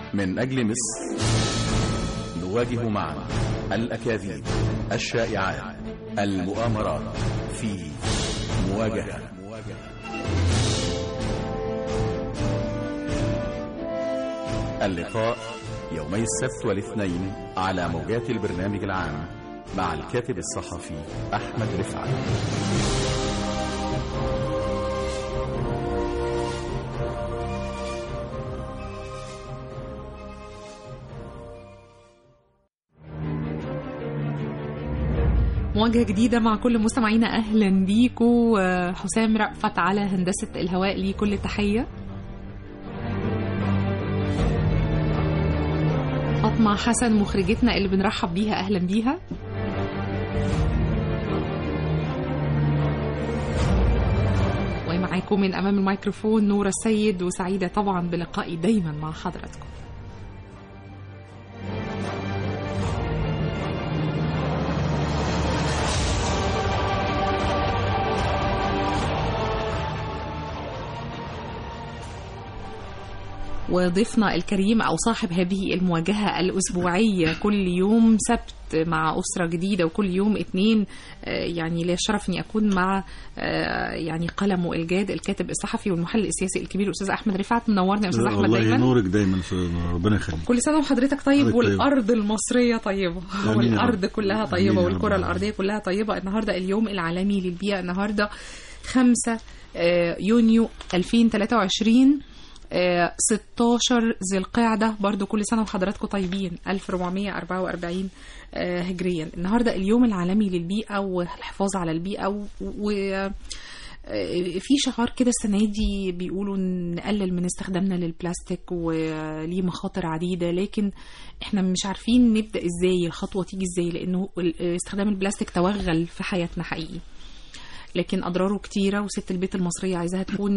من أجل مصر نواجه معا الأكاذيب الشائعات المؤامرات في مواجهة اللقاء يومي السبت والاثنين على موجات البرنامج العام مع الكاتب الصحفي أحمد رفعت مواجهة جديدة مع كل مستمعينا أهلا بيكم آه، حسام رأفت على هندسة الهواء ليه كل التحية فاطمة حسن مخرجتنا اللي بنرحب بيها أهلا بيها ومعاكم من أمام الميكروفون نورة السيد وسعيدة طبعا بلقائي دايما مع حضراتكم وضيفنا الكريم أو صاحب هذه المواجهة الأسبوعية كل يوم سبت مع أسرة جديدة وكل يوم اثنين آه، يعني لي الشرف أني أكون مع آه، يعني قلمه الجاد الكاتب الصحفي والمحلل السياسي الكبير الأستاذ أحمد رفعت منورنا يا أستاذ أحمد الله دايما ينورك دايما في ربنا يخليك كل سنة وحضرتك طيب حضرتك طيب. والأرض المصرية طيبة آمين يا والأرض رب. كلها آمين طيبة يا والكرة رب. الأرضية كلها طيبة النهاردة اليوم العالمي للبيئة النهاردة 5 آه، يونيو 2023 آه، 16 ذي القعدة برضو كل سنة وحضراتكم طيبين 1444 آه، هجريا النهاردة اليوم العالمي للبيئة والحفاظ على البيئة و, و آه، في شعار كده السنة دي بيقولوا نقلل من استخدامنا للبلاستيك وليه مخاطر عديدة لكن احنا مش عارفين نبدأ ازاي الخطوة تيجي ازاي لانه ال- استخدام البلاستيك توغل في حياتنا حقيقي لكن اضراره كتيره وست البيت المصريه عايزاها تكون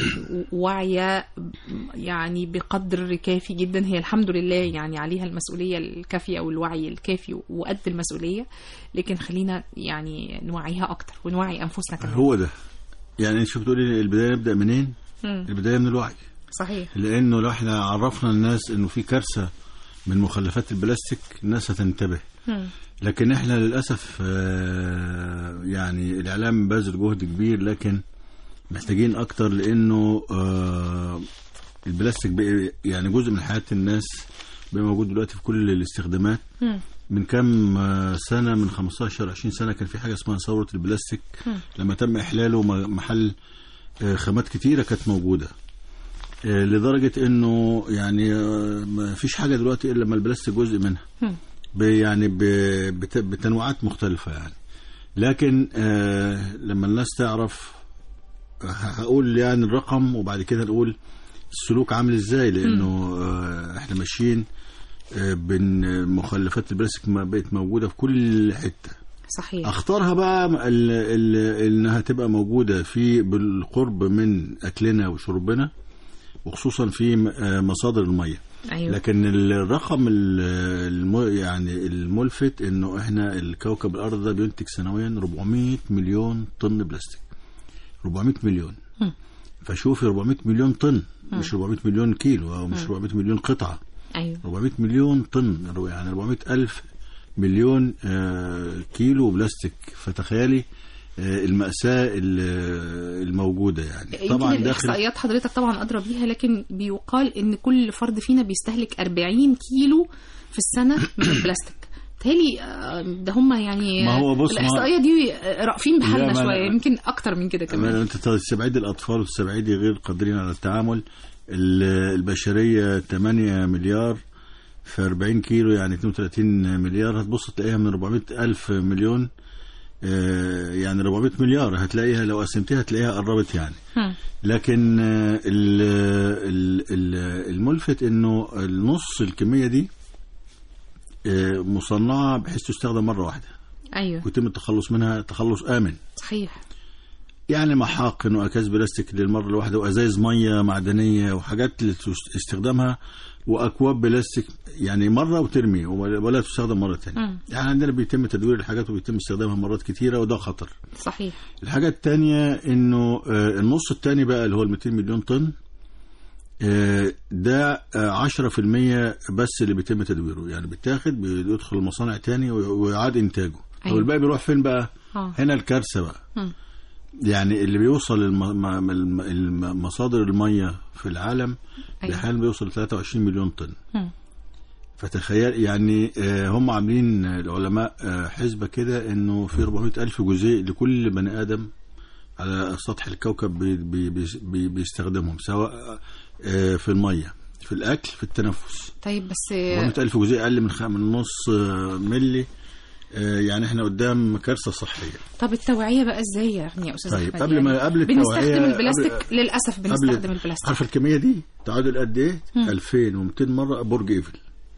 واعيه يعني بقدر كافي جدا هي الحمد لله يعني عليها المسؤوليه الكافيه والوعي الكافي وقد المسؤوليه لكن خلينا يعني نوعيها اكتر ونوعي انفسنا كمان هو ده يعني انت شو بتقولي البدايه نبدا منين؟ مم. البدايه من الوعي صحيح لانه لو احنا عرفنا الناس انه في كارثه من مخلفات البلاستيك الناس هتنتبه مم. لكن احنا للاسف آه، يعني الاعلام باذل جهد كبير لكن محتاجين اكتر لانه آه، البلاستيك بقى يعني جزء من حياه الناس بقى موجود دلوقتي في كل الاستخدامات مم. من كام آه، سنه من 15 20 سنه كان في حاجه اسمها ثوره البلاستيك مم. لما تم احلاله م- محل آه، خامات كتيره كانت موجوده آه، لدرجه انه يعني آه، ما فيش حاجه دلوقتي الا لما البلاستيك جزء منها مم. ب- يعني ب- بت- بتنوعات مختلفه يعني لكن آه، لما الناس تعرف ه- هقول يعني الرقم وبعد كده نقول السلوك عامل ازاي لانه آه، احنا ماشيين آه، بين مخلفات البلاستيك ما بقت موجوده في كل حته صحيح اختارها بقى ال ال انها تبقى موجوده في بالقرب من اكلنا وشربنا وخصوصا في م- آه، مصادر الميه ايوه لكن الرقم ال- الم يعني الملفت انه احنا الكوكب الارض ده بينتج سنويا 400 مليون طن بلاستيك 400 مليون مم. فشوفي 400 مليون طن مش 400 مليون كيلو او مش 400 مليون قطعه ايوه 400 مليون طن يعني 400 ألف مليون آه، كيلو بلاستيك فتخيلي آه، المأساة ال- الموجودة يعني يمكن طبعا داخل الاحصائيات حضرتك طبعا ادرى بيها لكن بيقال ان كل فرد فينا بيستهلك 40 كيلو في السنه من البلاستيك تهيألي آه، ده هم يعني ما هو بص، ما- الاحصائيه دي آه، رافين لا، بحالنا ما أنا- شويه يمكن اكتر من كده أما كمان انت تستبعدي الاطفال وتستبعدي غير قادرين على التعامل ال- البشريه 8 مليار في 40 كيلو يعني 32 مليار هتبص تلاقيها من 400 الف مليون آه، يعني 400 مليار هتلاقيها لو قسمتيها هتلاقيها قربت يعني هم. لكن آه، ال- ال- ال- الملفت انه النص الكميه دي آه، مصنعه بحيث تستخدم مره واحده ايوه ويتم التخلص منها تخلص امن صحيح يعني محاقن واكياس بلاستيك للمره الواحده وازايز ميه معدنيه وحاجات لاستخدامها واكواب بلاستيك يعني مره وترمي ولا ولا تستخدم مره ثانيه مم. يعني عندنا بيتم تدوير الحاجات وبيتم استخدامها مرات كتيره وده خطر صحيح الحاجه الثانيه انه آه، النص الثاني بقى اللي هو ال 200 مليون طن آه، ده آه، 10% بس اللي بيتم تدويره يعني بيتاخد بيدخل المصانع تاني وي- ويعاد انتاجه أيوة. أيوة. الباقي بيروح فين بقى اه هنا الكارثه بقى مم. يعني اللي بيوصل الم... م- الم... الم... مصادر الميه في العالم أيوة. بحال بيوصل ل 23 مليون طن مم. فتخيل يعني آه، هم عاملين العلماء آه، حسبة كده انه في 400 ألف جزيء لكل بني آدم على سطح الكوكب بي بي بي بي بيستخدمهم سواء آه، في المية في الأكل في التنفس طيب بس 400 ألف جزيء أقل من خ- من نص آه، ملي آه، يعني احنا قدام كارثة صحية طب التوعية بقى ازاي يعني يا استاذ طيب أحمد؟ قبل ما قبل بنستخدم التوعية البلاستيك قبل- للاسف بنستخدم البلاستيك عارف الكمية دي تعادل قد ايه؟ مم. 2200 مرة برج ايفل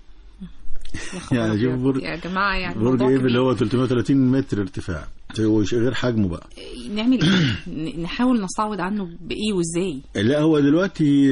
يا خبر يعني شوف أبيض. برج- يا جماعة يعني برج موضوع ايفل كبير. اللي هو 330 متر ارتفاع وش- غير حجمه بقى نعمل ايه ن- نحاول نستعوض عنه بايه وازاي لا هو دلوقتي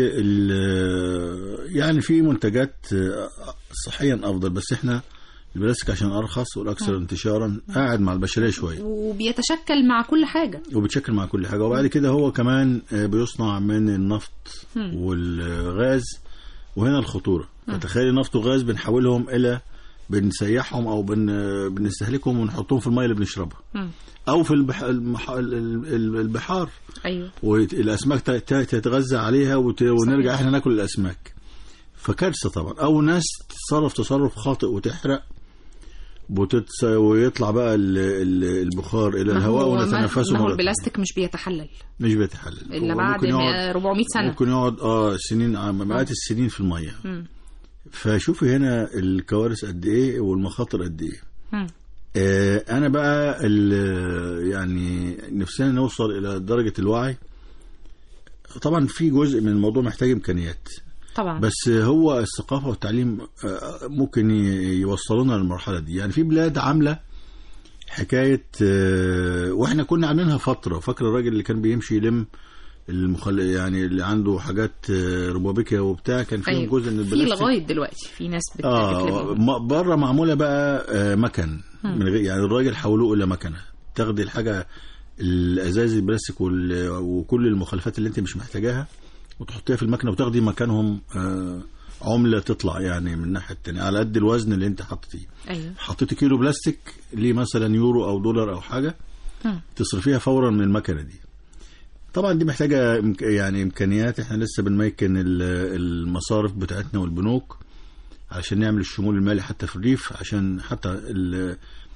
ال- يعني في منتجات صحيا افضل بس احنا البلاستيك عشان ارخص والاكثر انتشارا قاعد مع البشريه شويه وبيتشكل مع كل حاجة وبتشكل مع كل حاجه وبعد كده هو كمان بيصنع من النفط والغاز وهنا الخطوره فتخيلي نفط وغاز بنحولهم الى بنسيحهم او بن بنستهلكهم ونحطهم في الميه اللي بنشربها مم. او في البح... المح... ال- ال- البحار ايوه والاسماك ت- ت- تتغذى عليها وت... ونرجع احنا ناكل الاسماك فكارثه طبعا او ناس تتصرف تصرف خاطئ وتحرق وتتس... ويطلع بقى ال... ال... البخار الى ما الهواء هو ما ونتنفسه ما هو مرة البلاستيك مش بيتحلل تانية. مش بيتحلل الا هو بعد ممكن يقعد 400 سنة ممكن يقعد اه سنين آه، مئات السنين في الميه مم. فشوفي هنا الكوارث قد ايه والمخاطر قد ايه مم. آه، انا بقى ال- يعني نفسنا نوصل الى درجه الوعي طبعا في جزء من الموضوع محتاج امكانيات طبعا بس هو الثقافه والتعليم آه، ممكن ي- يوصلونا للمرحله دي يعني في بلاد عامله حكايه آه، واحنا كنا عاملينها فتره فاكر الراجل اللي كان بيمشي يلم المخل... يعني اللي عنده حاجات آه، ربوبيكيا وبتاع كان فيهم أيوة. جزء من في البلاستيك لغاية دلوقتي في ناس بت... اه بتلم. م- بره معموله بقى آه، مكن من غير يعني الراجل حولوه الى مكنه تاخدي الحاجه الازاز البلاستيك وال- وكل المخلفات اللي انت مش محتاجاها وتحطيها في المكنه وتاخدي مكانهم آه، عمله تطلع يعني من الناحيه التانية على قد الوزن اللي انت حطيتيه ايوه حطيتي كيلو بلاستيك ليه مثلا يورو او دولار او حاجه مم. تصرفيها فورا من المكنه دي طبعا دي محتاجه إمك- يعني امكانيات احنا لسه بنميكن ال- المصارف بتاعتنا والبنوك عشان نعمل الشمول المالي حتى في الريف عشان حتى ال-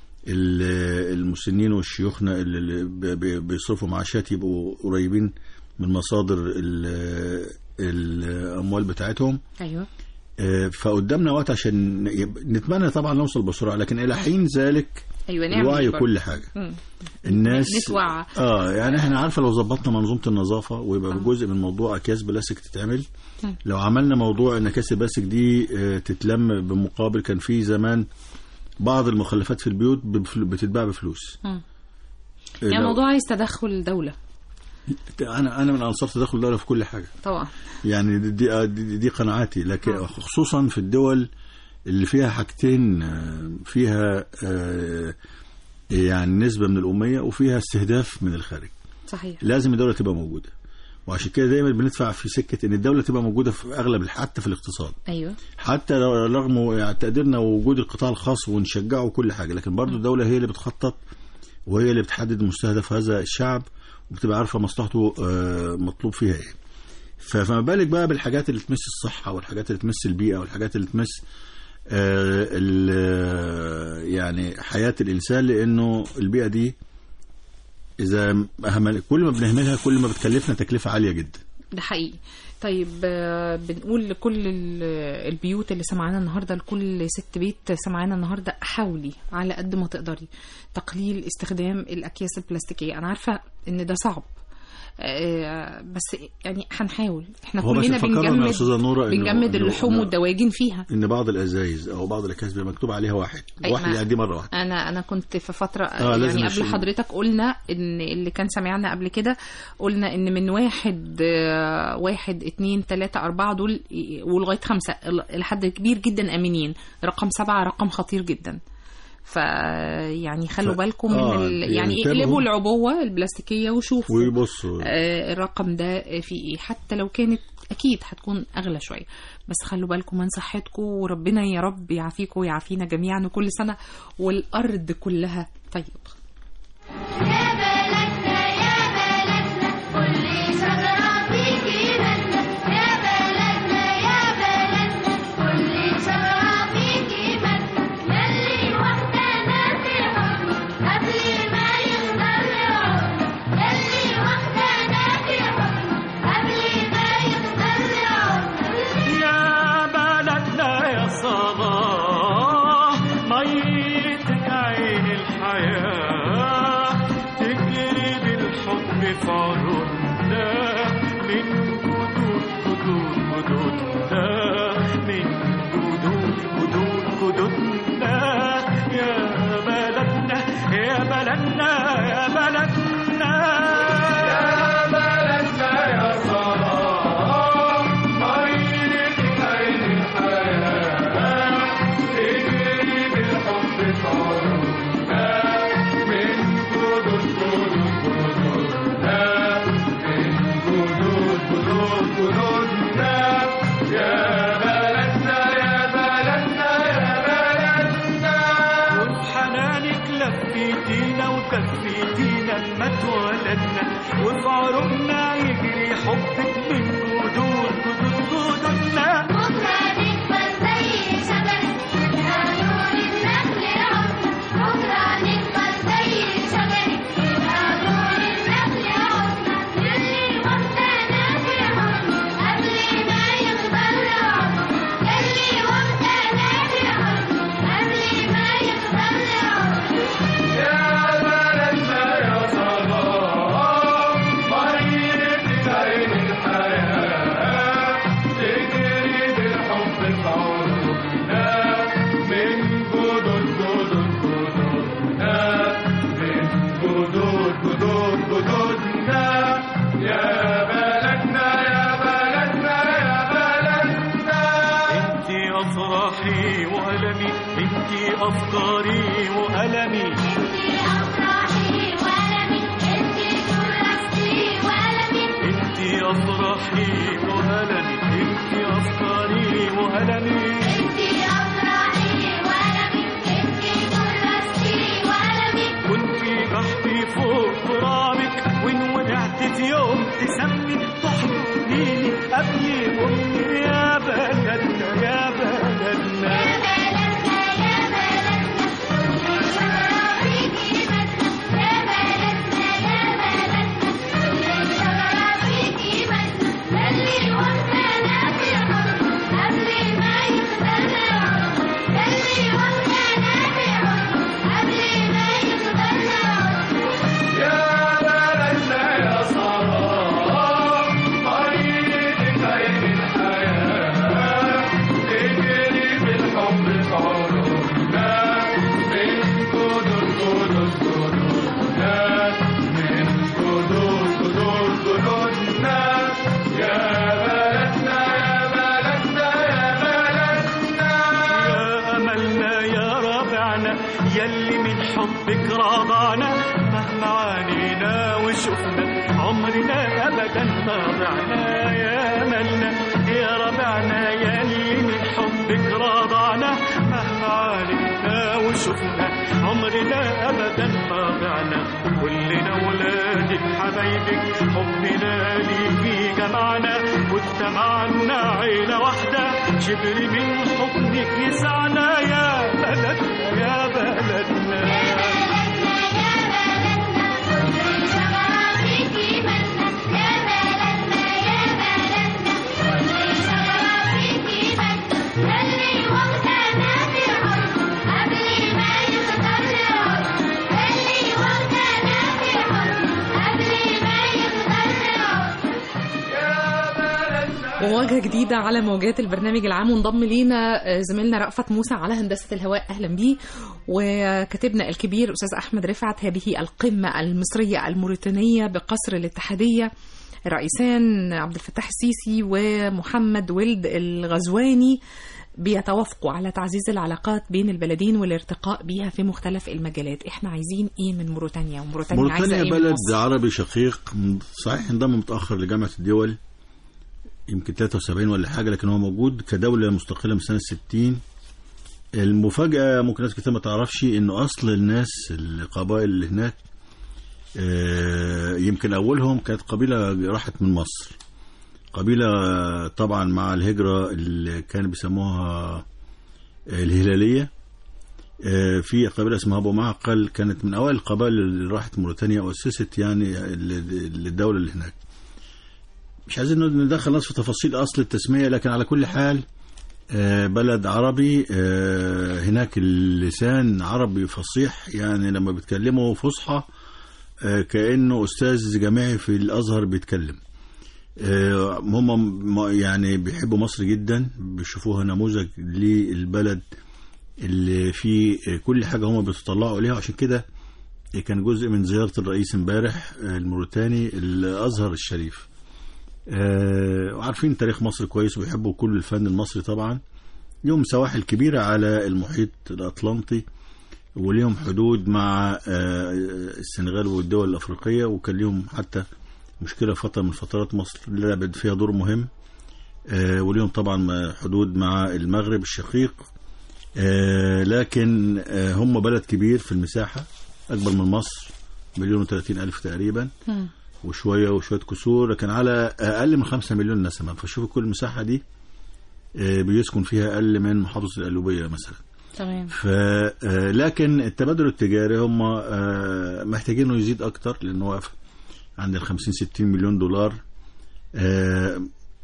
ال- المسنين والشيوخنا اللي- اللي ب- ب- بيصرفوا معاشات يبقوا قريبين من مصادر ال- الاموال بتاعتهم ايوه آه، فقدامنا وقت عشان يب- نتمنى طبعا نوصل بسرعه لكن الى حين ذلك ايوه نعمل الوعي إيه برضه؟ كل حاجه مم. الناس نتوعى. اه يعني احنا عارفه لو ظبطنا منظومه النظافه ويبقى جزء من موضوع اكياس بلاستيك تتعمل مم. لو عملنا موضوع ان اكياس البلاستيك دي آه، تتلم بمقابل كان في زمان بعض المخلفات في البيوت بفل- بتتباع بفلوس مم. آه، يعني لو- الموضوع عايز تدخل دولة انا انا من انصار تدخل الدوله في كل حاجه طبعا يعني دي دي, دي, دي قناعاتي لكن آه. خصوصا في الدول اللي فيها حاجتين آه، فيها آه، يعني نسبه من الاميه وفيها استهداف من الخارج صحيح لازم الدوله تبقى موجوده وعشان كده دايما بندفع في سكه ان الدوله تبقى موجوده في اغلب حتى في الاقتصاد ايوه حتى لو رغم يعني تقديرنا وجود القطاع الخاص ونشجعه كل حاجه لكن برضو الدوله هي اللي بتخطط وهي اللي بتحدد مستهدف هذا الشعب وبتبقى عارفه مصلحته آه، مطلوب فيها ايه ف- فما بالك بقى بالحاجات اللي تمس الصحه والحاجات اللي تمس البيئه والحاجات اللي تمس آه، ال- يعني حياه الانسان لانه البيئه دي اذا أهمل كل ما بنهملها كل ما بتكلفنا تكلفه عاليه جدا ده حقيقي طيب آه، بنقول لكل ال- البيوت اللي سمعانا النهارده لكل ست بيت سمعانا النهارده حاولي على قد ما تقدري تقليل استخدام الاكياس البلاستيكيه انا عارفه ان ده صعب آه، بس يعني هنحاول احنا هو بس كلنا فكرنا يا بنجمد استاذه نوره إنه- بنجمد إنه- اللحوم إنه- والدواجن فيها ان بعض الازايز او بعض الاكياس بيبقى مكتوب عليها واحد أي واحد ما- يعني دي مره واحده انا انا كنت في فتره آه، لازم يعني قبل نشيل. حضرتك قلنا ان اللي كان سامعنا قبل كده قلنا ان من واحد آه، واحد اتنين تلاته اربعه دول ي- ولغايه خمسه ال- لحد كبير جدا امنين رقم سبعه رقم خطير جدا فيعني خلوا ف- بالكم من آه، ال... يعني يعني اقلبوا تابعوا. العبوه البلاستيكيه وشوفوا ويبصوا آه، الرقم ده فيه ايه حتى لو كانت اكيد هتكون اغلى شويه بس خلوا بالكم من صحتكم وربنا يا رب يعافيكم ويعافينا جميعا وكل سنه والارض كلها طيب يا بلدنا يا بلدنا كل شجرة فيكي مدنا يا بلدنا يا بلدنا كل شجرة فيكي مدنا يلي وحدنا في حضن قبل ما يقدر يعود يلي وحدنا في حضن قبل ما يقدر يعود يا بلدنا يا صلاة ميتك عين الحياة تجري بالحب في عروقنا من جدود جدود جدودنا من جدود جدود جدودنا يا بلدنا يا بلدنا يا بلدنا يا بلدنا يا صلاة ميتك عين الحياة تجري بالحب في عروقنا من جدود جدود جدودنا من جدود جدود جدودنا يا بلدنا يا بلدنا يا بلدنا وفي حنانك لفيتينا وكفيتينا لما اتولدنا وفي عروقنا يجري حبك من جدود جدود جدودنا بكرة نكبر زي شجرة يبقى نور النخل عودنا بكرة نكبر زي شجرة يبقى نور النخل عودنا يلي وحدنا في حضن قبل ما يقدر يعودنا يلي وحدنا في حضن قبل ما يقدر يعودنا يا بلدنا يا صلاة ميتك عين الحياة تجري بالحب في عروقنا من جدود جدود جدودنا من جدود جدود جدودنا يا بلدنا يا بلدنا يا بلدنا انتي افراحي والمي انتي افكاري والمي انتي أفراحي وألمي انتي كرستي وألمي انتي افراحي والمي انتي افكاري والمي انتي أفراحي وألمي انتي كرستي وألمي كنتي بحبي فوق ترابك وان وقعت في يوم تسمي تحضنيني قبل امي يا بلدنا يا بلدنا يا بلدنا يا بلدنا كل شجرة فيكي مدنا يا بلدنا يا بلدنا كل شجرة فيكي مدنا يلي وحدنا في حضن قبل ما يقدر يعود يلي وحدنا في حضن قبل ما يقدر يعود يا بلدنا يا صلاة ميتك عين الحياة تجري بالحب في عروقنا من جدود جدود جدودنا من جدود جدود جدودنا يا بلدنا يا بلدنا يا بلدنا يا أملنا يا رابعنا يلي من حبك رضعنا مهما عانينا وشفنا عمرنا أبدا ما ضعنا يا أملنا يا رابعنا يلي من حبك رضعنا مهما عانينا وشفنا عمرنا أبدا ما ضعنا كلنا ولادك حبايبك حبنا ليكي جمعنا واجتمعنا عيلة واحدة شبر من حضنك يسعنا يا بلدنا يا بلدنا يا بلدنا يا بلدنا كل شجرة فيكي مدنا يا بلدنا يا بلدنا كل شجرة فيكي مدنا يلي وحدنا في حضن قبل ما يقدر يعود يلي وحدنا في حضن قبل ما يقدر يعود ومواجهة جديدة على موجات البرنامج العام وانضم لينا آه، زميلنا رأفت موسى على هندسة الهواء أهلا بيه وكاتبنا الكبير أستاذ أحمد رفعت هذه القمة المصرية الموريتانية بقصر الاتحادية الرئيسان عبد الفتاح السيسي ومحمد ولد الغزواني بيتوافقوا على تعزيز العلاقات بين البلدين والارتقاء بيها في مختلف المجالات احنا عايزين ايه من موريتانيا وموريتانيا عايزه موريتانيا ايه من بلد مصر؟ عربي شقيق صحيح انضم متاخر لجامعه الدول يمكن 73 ولا حاجه لكن هو موجود كدوله مستقله من سنه 60 المفاجاه ممكن ناس كتير ما تعرفش انه اصل الناس القبائل اللي هناك آه، يمكن اولهم كانت قبيله راحت من مصر قبيله طبعا مع الهجره اللي كانوا بيسموها الهلاليه آه، في قبيله اسمها ابو معقل كانت من اوائل القبائل اللي راحت موريتانيا واسست يعني ال- الدوله اللي هناك مش عايزين ندخل ناس في تفاصيل اصل التسميه لكن على كل حال آه، بلد عربي آه، هناك اللسان عربي فصيح يعني لما بيتكلموا فصحى آه، كانه استاذ جامعي في الازهر بيتكلم آه، هم م- يعني بيحبوا مصر جدا بيشوفوها نموذج للبلد اللي فيه كل حاجه هم بيتطلعوا اليها عشان كده كان جزء من زياره الرئيس امبارح آه، الموريتاني الازهر الشريف آه، وعارفين تاريخ مصر كويس وبيحبوا كل الفن المصري طبعا لهم سواحل كبيره على المحيط الاطلنطي وليهم حدود مع آه، السنغال والدول الافريقيه وكان ليهم حتى مشكله فتره من فترات مصر لعبت فيها دور مهم آه، وليهم طبعا حدود مع المغرب الشقيق آه، لكن آه، هم بلد كبير في المساحه اكبر من مصر مليون وثلاثين الف تقريبا مم. وشويه وشويه كسور لكن على اقل من خمسة مليون نسمه فشوفوا كل المساحه دي آه، بيسكن فيها اقل من محافظه القلوبيه مثلا تمام ف آه، لكن التبادل التجاري هم آه، محتاجينه يزيد اكتر لانه واقف عند ال 50 60 مليون دولار آه،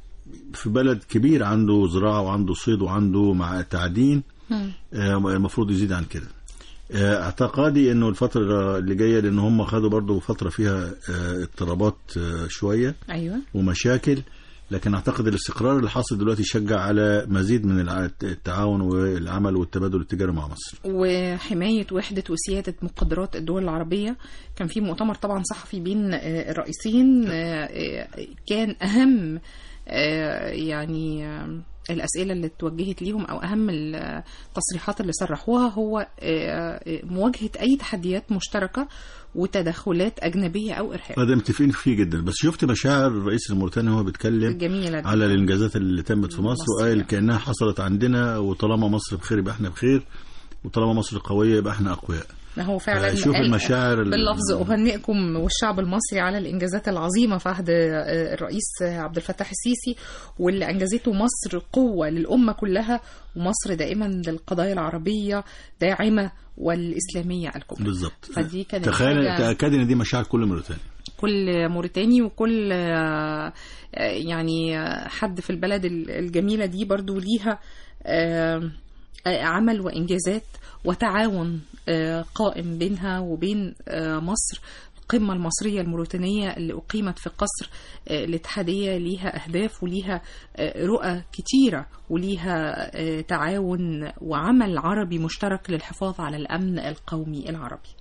في بلد كبير عنده زراعه وعنده صيد وعنده مع تعدين مم. آه، المفروض يزيد عن كده آه، اعتقادي انه الفتره اللي جايه لان هم خدوا برضو فتره فيها آه، اضطرابات آه، شويه ايوه ومشاكل لكن اعتقد الاستقرار اللي حاصل دلوقتي يشجع على مزيد من الع- التعاون والعمل والتبادل التجاري مع مصر وحماية وحدة وسيادة مقدرات الدول العربية كان في مؤتمر طبعا صحفي بين آه، الرئيسين آه، آه، كان أهم آه، يعني آه، الأسئلة اللي اتوجهت ليهم أو أهم التصريحات اللي صرحوها هو آه، آه، مواجهة أي تحديات مشتركة وتدخلات أجنبية أو إرهاب هذا متفقين فيه جدا بس شفت مشاعر الرئيس الموريتاني وهو بيتكلم جميلة على الانجازات اللي تمت في مصر مصر. وقال كانها حصلت عندنا وطالما مصر بخير يبقى احنا بخير وطالما مصر قويه يبقى احنا اقوياء ما هو فعلا شوف قال- المشاعر ال- باللفظ أهنئكم والشعب المصري على الإنجازات العظيمة في عهد آه، الرئيس آه، عبد الفتاح السيسي واللي أنجزته مصر قوة للأمة كلها ومصر دائما للقضايا العربية داعمة والإسلامية الكبرى بالظبط فدي كانت تخيل حاجة- تاكد ان دي مشاعر كل موريتاني كل موريتاني وكل آه، آه، يعني آه، حد في البلد ال- الجميلة دي برضو ليها آه، آه، عمل وإنجازات وتعاون آه، قائم بينها وبين آه، مصر القمة المصرية الموريتانية اللي أقيمت في قصر آه، الاتحادية ليها أهداف وليها آه، رؤى كتيرة وليها آه، تعاون وعمل عربي مشترك للحفاظ على الأمن القومي العربي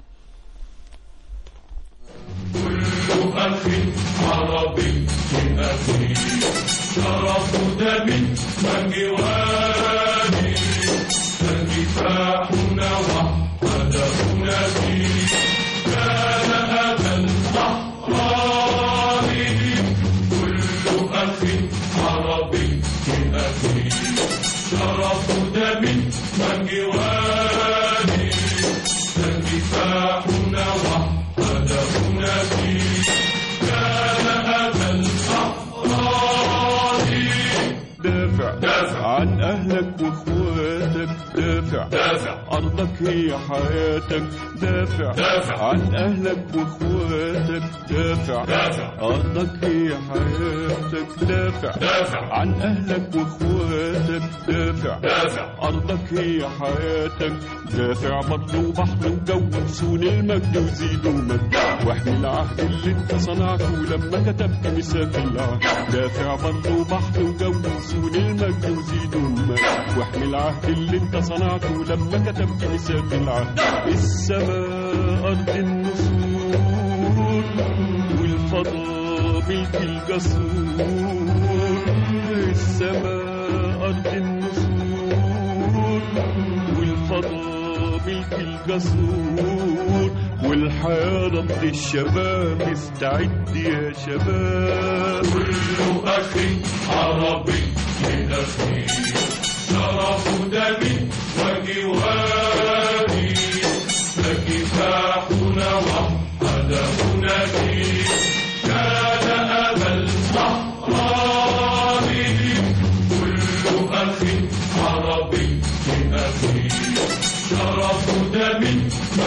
أخ عربي من أخي شرف دم وجواني فكفاحنا وحدهنا فيه كان أبا الأحرار كل أخ عربي من أخي شرف دم وجواني فكفاحنا وحدهنا فيه كان أبا الأحرار دافع دافع. عن أهلك وإخواتك دافع دافع أرضك هي حياتك دافع دافع. عن أهلك وإخواتك دافع دافع. أرضك هي حياتك دافع دافع عن أهلك وإخواتك دافع دافع أرضك هي حياتك دافع برضه وبحر وجو وصون المجد وزيدوا مجد واحمي العهد اللي انت صنعته لما كتبت ميثاق العهد دافع برضه وبحر وجو وصون المجد وزيدوا مجد واحمي العهد اللي انت صنعته لما كتبت ميثاق العهد السماء أرض النسور والفضاء ملك الجسور السماء أرض النسور والفضاء ملك الجسور والحياة ضد الشباب استعد يا شباب كل أخ عربي لأخي شرف دمي وجواري فكفاحنا وحدهنا فيه كان أبا الأحرار كل أخ عربي لأخي شرف دمي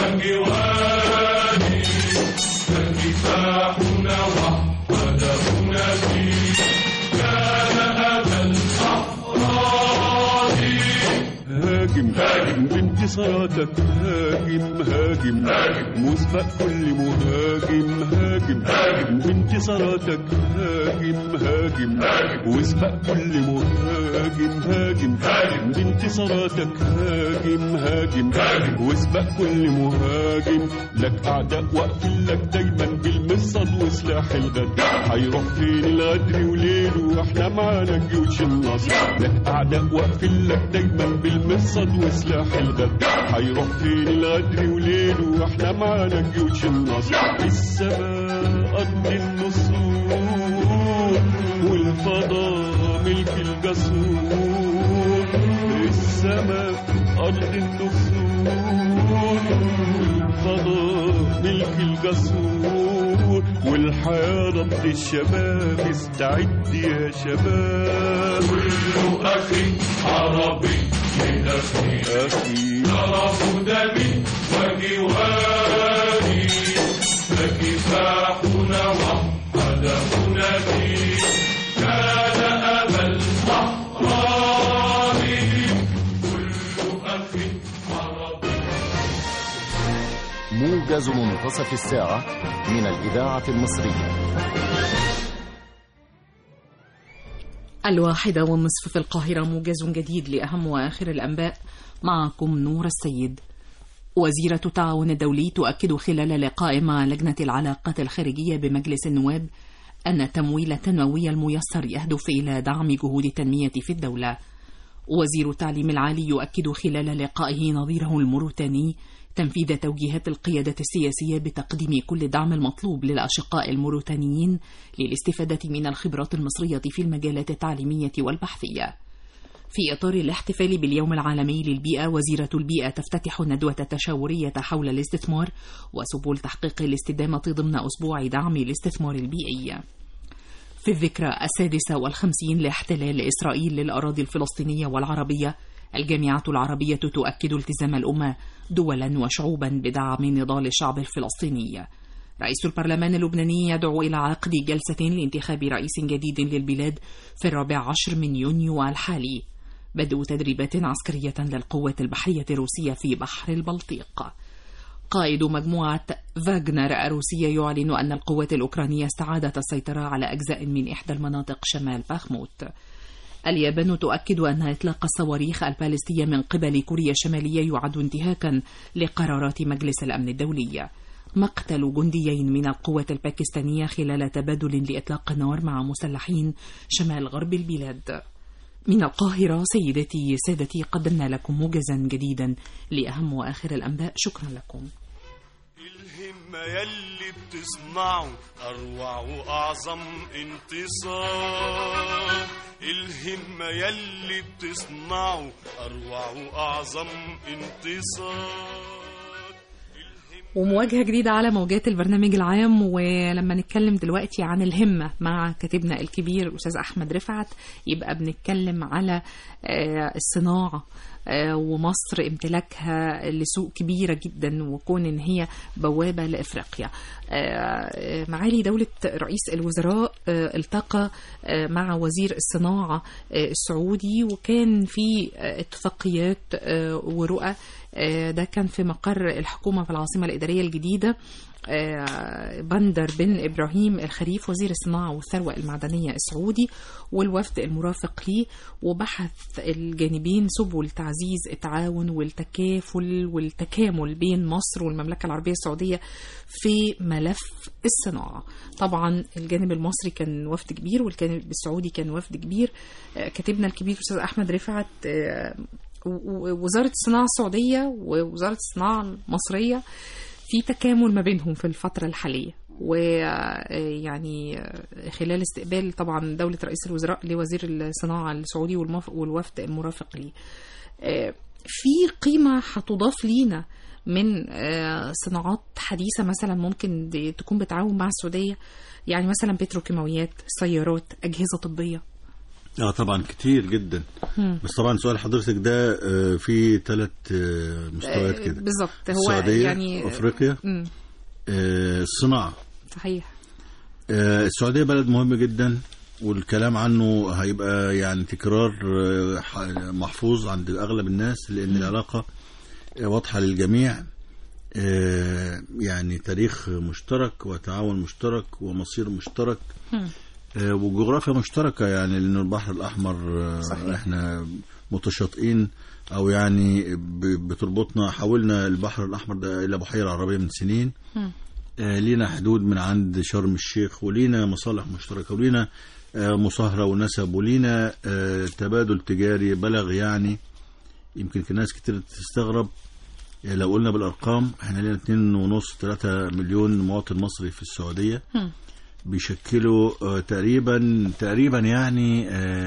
وجواري فكفاحنا وحدهنا فيه كان أبا الأحرار هاجم هاجم بانتصاراتك هاجم هاجم هاجم مسبق كل مهاجم هاجم هاجم بانتصاراتك هاجم هاجم هاجم واسبق كل مهاجم هاجم هاجم بانتصاراتك هاجم هاجم هاجم واسبق كل مهاجم لك اعداء واقفين لك دايما بالمصد وسلاح الغد هيروح فين الغدر وليله واحنا معانا جيوش النصر لك اعداء واقفين لك دايما بالمصد وسلاح الغد هيروح فين الغدر وليله واحنا معانا جيوش النصر السماء ارض النصور والفضاء ملك الجسور السماء ارض النصور والفضاء ملك الجسور والحياة ضد الشباب استعد يا شباب كل أخ عربي لأخي أخي شرف دمي وجواري فكفاحنا وحدهنا فيه كان أبا الأحرار كل أخ عربي موجز منتصف الساعة من الإذاعة المصرية الواحدة والنصف في القاهرة موجز جديد لأهم وآخر الأنباء معكم نور السيد وزيرة التعاون الدولي تؤكد خلال لقاء مع لجنة العلاقات الخارجية بمجلس النواب أن التمويل التنموي الميسر يهدف إلى دعم جهود التنمية في الدولة وزير التعليم العالي يؤكد خلال لقائه نظيره الموريتاني تنفيذ توجيهات القيادة السياسية بتقديم كل الدعم المطلوب للأشقاء الموريتانيين للاستفادة من الخبرات المصرية في المجالات التعليمية والبحثية. في إطار الاحتفال باليوم العالمي للبيئة وزيرة البيئة تفتتح الندوة التشاورية حول الاستثمار وسبل تحقيق الاستدامة ضمن أسبوع دعم الاستثمار البيئي. في الذكرى السادسة والخمسين لاحتلال إسرائيل للأراضي الفلسطينية والعربية الجامعة العربية تؤكد التزام الأمة دولا وشعوبا بدعم نضال الشعب الفلسطيني رئيس البرلمان اللبناني يدعو إلى عقد جلسة لانتخاب رئيس جديد للبلاد في الرابع عشر من يونيو الحالي بدء تدريبات عسكرية للقوات البحرية الروسية في بحر البلطيق قائد مجموعة فاغنر الروسية يعلن أن القوات الأوكرانية استعادت السيطرة على أجزاء من إحدى المناطق شمال باخموت اليابان تؤكد أن إطلاق الصواريخ البالستية من قبل كوريا الشمالية يعد انتهاكا لقرارات مجلس الأمن الدولي مقتل جنديين من القوات الباكستانية خلال تبادل لإطلاق النار مع مسلحين شمال غرب البلاد من القاهرة سيدتي سادتي قدمنا لكم موجزا جديدا لأهم وآخر الأنباء شكرا لكم الهمة يلي بتصنعه أروع وأعظم انتصار الهمة يلي بتصنعه أروع وأعظم انتصار ومواجهة جديدة على موجات البرنامج العام ولما نتكلم دلوقتي عن الهمة مع كاتبنا الكبير الأستاذ أحمد رفعت يبقى بنتكلم على آه، الصناعة آه، ومصر امتلاكها لسوق كبيرة جدا وكون ان هي بوابة لافريقيا آه، معالي دولة رئيس الوزراء آه، التقى آه، مع وزير الصناعة آه، السعودي وكان في آه، اتفاقيات آه، ورؤى آه، ده كان في مقر الحكومة في العاصمة الإدارية الجديدة آه، بندر بن إبراهيم الخريف وزير الصناعة والثروة المعدنية السعودي والوفد المرافق ليه وبحث الجانبين سبل تعزيز التعاون والتكافل والتكامل بين مصر والمملكة العربية السعودية في ملف الصناعة طبعا الجانب المصري كان وفد كبير والجانب السعودي كان وفد كبير آه، كاتبنا الكبير أستاذ أحمد رفعت آه، و- و- وزاره الصناعه السعوديه ووزاره الصناعه المصريه في تكامل ما بينهم في الفتره الحاليه ويعني خلال استقبال طبعا دولة رئيس الوزراء لوزير الصناعة السعودي والمف- والوفد المرافق ليه آه، في قيمة هتضاف لينا من آه، صناعات حديثة مثلا ممكن دي- تكون بتعاون مع السعودية يعني مثلا بتروكيماويات سيارات أجهزة طبية اه طبعا كتير جدا مم. بس طبعا سؤال حضرتك ده آه، في ثلاث مستويات آه، كده بالظبط هو السعودية يعني افريقيا مم، آه، الصناعه صحيح آه، السعوديه بلد مهم جدا والكلام عنه هيبقى يعني تكرار آه، ح- محفوظ عند اغلب الناس لان العلاقه آه، واضحه للجميع آه، يعني تاريخ مشترك وتعاون مشترك ومصير مشترك مم. آه، وجغرافيا مشتركة يعني لأن البحر الأحمر آه، صحيح. إحنا متشاطئين أو يعني ب- بتربطنا حولنا البحر الأحمر ده إلى بحيرة عربية من سنين مم. آه، لينا حدود من عند شرم الشيخ ولينا مصالح مشتركة ولينا آه، مصاهرة ونسب ولينا آه، تبادل تجاري بلغ يعني يمكن في ناس كتير تستغرب آه، لو قلنا بالأرقام احنا لينا 2.5 3 مليون مواطن مصري في السعودية مم. بيشكلوا آه، تقريبا تقريبا يعني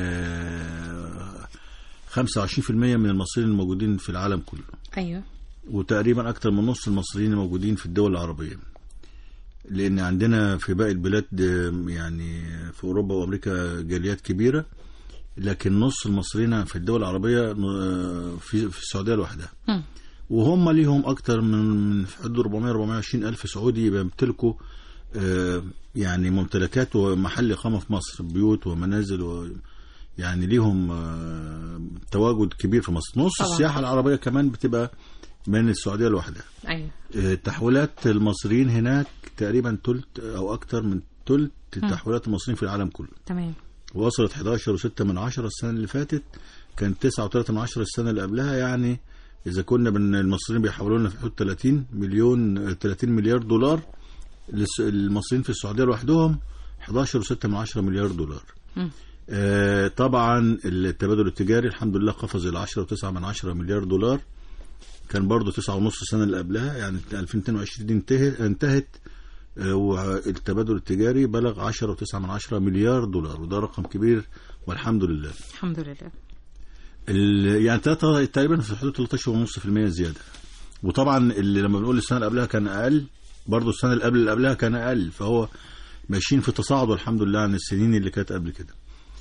آه، 25% من المصريين الموجودين في العالم كله أيوه وتقريبا أكثر من نص المصريين الموجودين في الدول العربية لأن عندنا في باقي البلاد آه، يعني في أوروبا وأمريكا جاليات كبيرة لكن نص المصريين في الدول العربية آه، في في السعودية لوحدها مم. وهم ليهم اكتر من من في حدود 400 420 الف سعودي بيمتلكوا آه، يعني ممتلكات ومحل اقامه في مصر بيوت ومنازل و يعني ليهم آه، تواجد كبير في مصر نص طبعا. السياحه العربيه كمان بتبقى من السعوديه لوحدها أيوه آه، تحويلات المصريين هناك تقريبا تلت او اكتر من تلت تحويلات المصريين في العالم كله تمام وصلت 11 و6 من عشرة السنة اللي فاتت كانت 9 و3 من عشرة السنة اللي قبلها يعني إذا كنا بن المصريين بيحولوا لنا في حدود 30 مليون 30 مليار دولار للس- المصريين في السعودية لوحدهم 11 و6 من عشرة مليار دولار مم. آه طبعا التبادل التجاري الحمد لله قفز إلى 10 و9 من عشرة مليار دولار كان برضه 9 ونص السنة اللي قبلها يعني 2022 دي انتهت انتهت آه، والتبادل التجاري بلغ 10 و9 من عشرة مليار دولار وده رقم كبير والحمد لله الحمد لله ال- يعني تلاتة- تقريبا في حدود 13.5% زياده وطبعا اللي لما بنقول السنه اللي قبلها كان اقل برضه السنه اللي قبل اللي قبلها كان اقل فهو ماشيين في تصاعد والحمد لله عن السنين اللي كانت قبل كده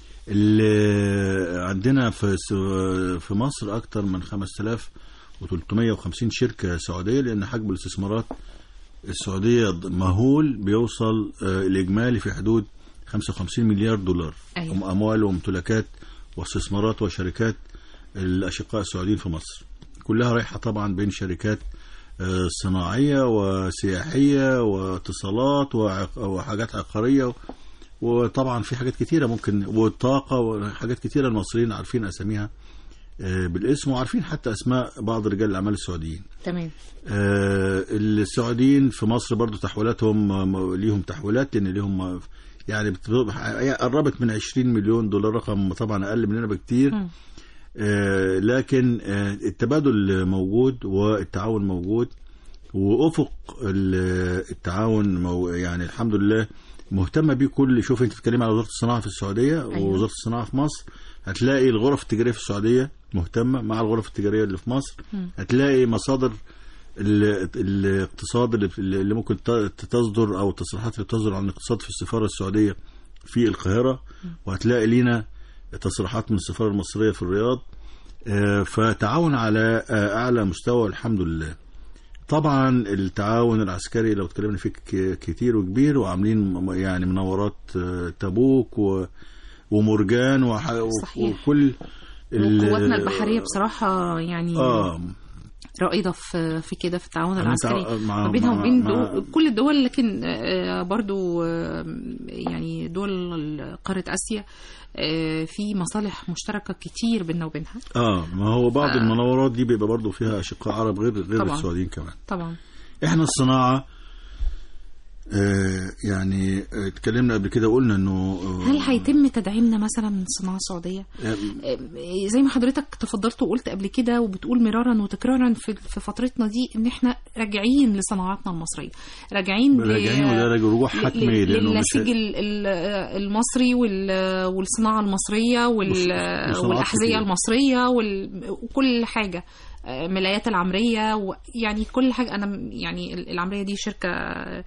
اللي عندنا في س- في مصر اكتر من 5350 شركه سعوديه لان حجم الاستثمارات السعوديه مهول بيوصل آه، الاجمالي في حدود 55 مليار دولار أيوة. اموال وامتلاكات واستثمارات وشركات الاشقاء السعوديين في مصر كلها رايحه طبعا بين شركات آه، صناعيه وسياحيه واتصالات وعق- وحاجات عقاريه وطبعا في حاجات كتيره ممكن والطاقه وحاجات كتيره المصريين عارفين اساميها آه، بالاسم وعارفين حتى اسماء بعض رجال الاعمال السعوديين تمام آه، السعوديين في مصر برضو تحويلاتهم آه، ليهم تحويلات لان ليهم آه، يعني بت- هي قربت من 20 مليون دولار رقم طبعا اقل مننا بكتير مم. آه، لكن آه، التبادل موجود والتعاون موجود وافق ال- التعاون مو يعني الحمد لله مهتمه بيه كل شوف انت بتتكلمي على وزاره الصناعه في السعوديه أيوة. ووزاره الصناعه في مصر هتلاقي الغرف التجاريه في السعوديه مهتمه مع الغرف التجاريه اللي في مصر مم. هتلاقي مصادر ال- الاقتصاد اللي- اللي ممكن ت- تصدر او التصريحات اللي بتصدر عن الاقتصاد في السفاره السعوديه في القاهره وهتلاقي لينا تصريحات من السفاره المصريه في الرياض آه، فتعاون على آه، اعلى مستوى الحمد لله طبعا التعاون العسكري لو اتكلمنا فيه ك- كتير وكبير وعاملين م- يعني مناورات آه، تبوك و- ومرجان وح- صحيح. وكل ال- وقواتنا البحرية بصراحة يعني اه رائدة في في كده في التعاون عاملين تع- العسكري مع- ما بينها مع- وبين مع- دول كل الدول لكن آه، برضو آه، يعني دول قارة آسيا آه، في مصالح مشتركة كتير بيننا وبينها اه ما هو بعض ف- المناورات دي بيبقى برضه فيها اشقاء عرب غير غير طبعاً. السعوديين كمان طبعا احنا الصناعه آه يعني آه، اتكلمنا قبل كده وقلنا انه آه، هل هيتم تدعيمنا مثلا من الصناعه السعوديه آه، زي ما حضرتك تفضلت وقلت قبل كده وبتقول مرارا وتكرارا في في فترتنا دي ان احنا راجعين لصناعاتنا المصريه راجعين ل- راجعين وده راجع رجوع ل- حتمي ل- لانه مش للنسيج ال- ال- المصري وال- والصناعه المصريه وال- وص- وصناعات والاحذيه كتير. المصريه وال- وكل حاجه آه، ملايات العمريه ويعني كل حاجه انا م- يعني العمريه دي شركه آه،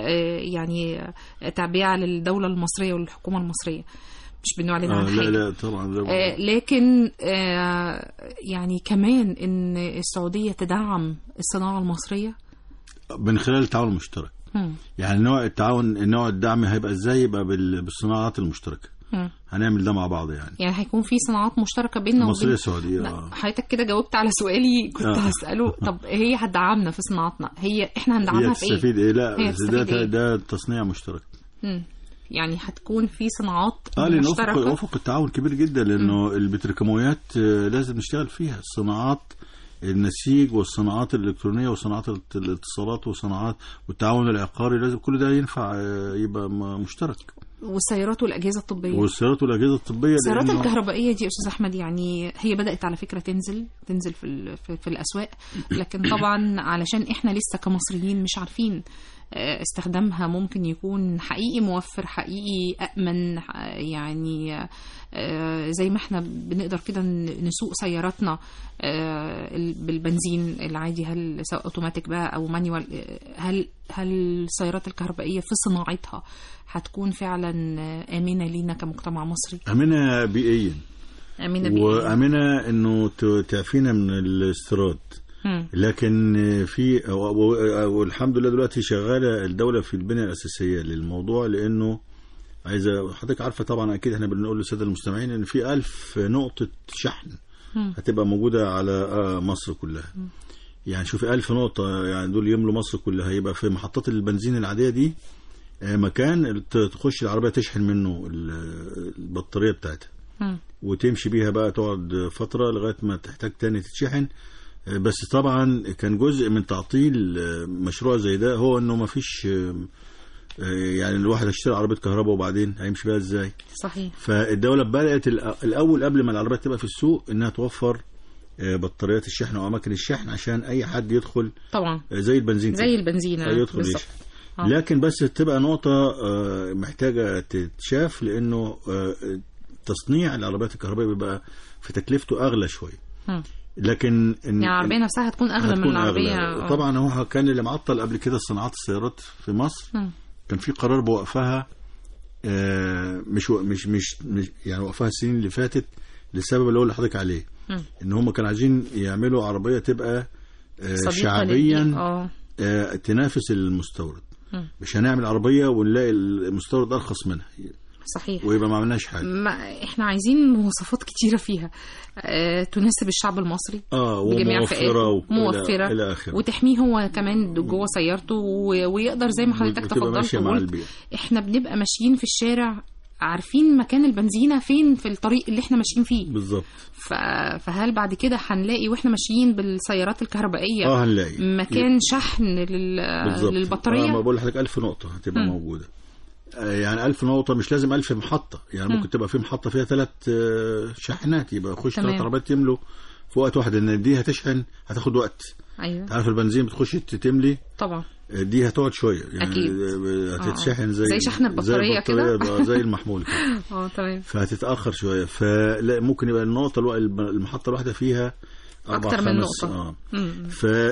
يعني آه، تابعه للدوله المصريه والحكومه المصريه مش بنعلن آه عن لا حاجه لا طبعا ده آه، لكن آه، يعني كمان ان السعوديه تدعم الصناعه المصريه من خلال التعاون المشترك مم. يعني نوع التعاون نوع الدعم هيبقى ازاي يبقى بال- بالصناعات المشتركه مم. هنعمل ده مع بعض يعني يعني هيكون في صناعات مشتركه بيننا مصريه وبين سعوديه لا، آه. حضرتك كده جاوبت على سؤالي كنت آه. هسأله طب هي هتدعمنا في صناعتنا هي احنا هي هندعمها في ايه؟ تستفيد ايه لا هي بس تستفيد ده إيه؟ ده تصنيع مشترك مم. يعني هتكون في صناعات اه لان افق مشتركه افق التعاون كبير جدا لانه البتروكيماويات آه، لازم نشتغل فيها الصناعات النسيج والصناعات الالكترونيه وصناعات الاتص- الاتصالات وصناعات والتعاون العقاري لازم كل ده ينفع آه، يبقى م- مشترك والسيارات والاجهزه الطبيه والسيارات والاجهزه الطبيه السيارات لأنه- الكهربائيه دي يا استاذ احمد يعني هي بدات على فكره تنزل تنزل في ال- في, في الاسواق لكن طبعا علشان احنا لسه كمصريين مش عارفين آه، استخدامها ممكن يكون حقيقي موفر حقيقي امن ح- يعني آه، زي ما احنا بنقدر كده ن- نسوق سياراتنا آه، ال- بالبنزين العادي هل سواء اوتوماتيك بقى او مانيوال آه، هل هل السيارات الكهربائيه في صناعتها هتكون فعلا آه، امنه لينا كمجتمع مصري امنه بيئيا امنه بيئيا وامنه انه ت- تعفينا من الاستيراد مم. لكن في و- و- والحمد لله دلوقتي شغاله الدوله في البنيه الاساسيه للموضوع لانه عايزه حضرتك عارفه طبعا اكيد احنا بنقول للساده المستمعين ان في ألف نقطه شحن مم. هتبقى موجوده على آه، مصر كلها يعني شوفي ألف نقطه يعني دول يملوا مصر كلها هيبقى في محطات البنزين العاديه دي آه، مكان ت- تخش العربيه تشحن منه ال- البطاريه بتاعتها مم. وتمشي بيها بقى تقعد فترة لغاية ما تحتاج تاني تتشحن آه، بس طبعا كان جزء من تعطيل آه، مشروع زي ده هو انه ما فيش آه، آه، يعني الواحد هيشتري عربية كهرباء وبعدين هيمشي بيها ازاي صحيح فالدولة بدأت الأ- الأول قبل ما العربيات تبقى في السوق إنها توفر آه، بطاريات الشحن وأماكن الشحن عشان أي حد يدخل طبعا آه، زي البنزين زي كده. البنزين آه، يدخل بالظبط. يشحن آه. لكن بس تبقى نقطة آه، محتاجة تتشاف لأنه آه، تصنيع العربيات الكهربائية بيبقى في تكلفته أغلى شوية مم. لكن إن- يعني العربيه نفسها هتكون اغلى من هتكون العربيه أغلى. آه. طبعا هو كان اللي معطل قبل كده صناعات السيارات في مصر مم. كان في قرار بوقفها آه، مش مش مش مش يعني وقفها السنين اللي فاتت للسبب اللي هو اللي حضرتك عليه مم. ان هم كانوا عايزين يعملوا عربيه تبقى آه، صديقة شعبيا للبيئة. اه آه، تنافس المستورد مم. مش هنعمل عربيه ونلاقي المستورد ارخص منها صحيح ويبقى ما عملناش حاجه ما احنا عايزين مواصفات كتيره فيها آه، تناسب الشعب المصري اه بجميع وموفره فئاته و- موفره الى الى اخره وتحميه هو كمان جوه سيارته و- ويقدر زي ما حضرتك وتبقى تفضلت ماشيه مع وقلت البيئه احنا بنبقى ماشيين في الشارع عارفين مكان البنزينه فين في الطريق اللي احنا ماشيين فيه بالظبط ف... فهل بعد كده هنلاقي واحنا ماشيين بالسيارات الكهربائيه اه هنلاقي مكان شحن لل... بالظبط للبطاريه اه ما بقول لحضرتك 1000 نقطه هتبقى مم. موجوده آه، يعني 1000 نقطة مش لازم 1000 محطة يعني مم. ممكن تبقى في محطة فيها ثلاث شاحنات يبقى يخش تمام. ثلاث عربيات يملوا في وقت واحد ان دي هتشحن هتاخد وقت ايوه انت عارف البنزين بتخش تملي طبعا آه، دي هتقعد شوية يعني أكيد. آه، هتتشحن زي زي شحن البطارية زي البطارية كده. ده، زي المحمول كده اه تمام فهتتأخر شوية فلا ممكن يبقى النقطة الوا- المحطة الواحدة فيها أربع أكتر من خمس- نقطة. اه مم.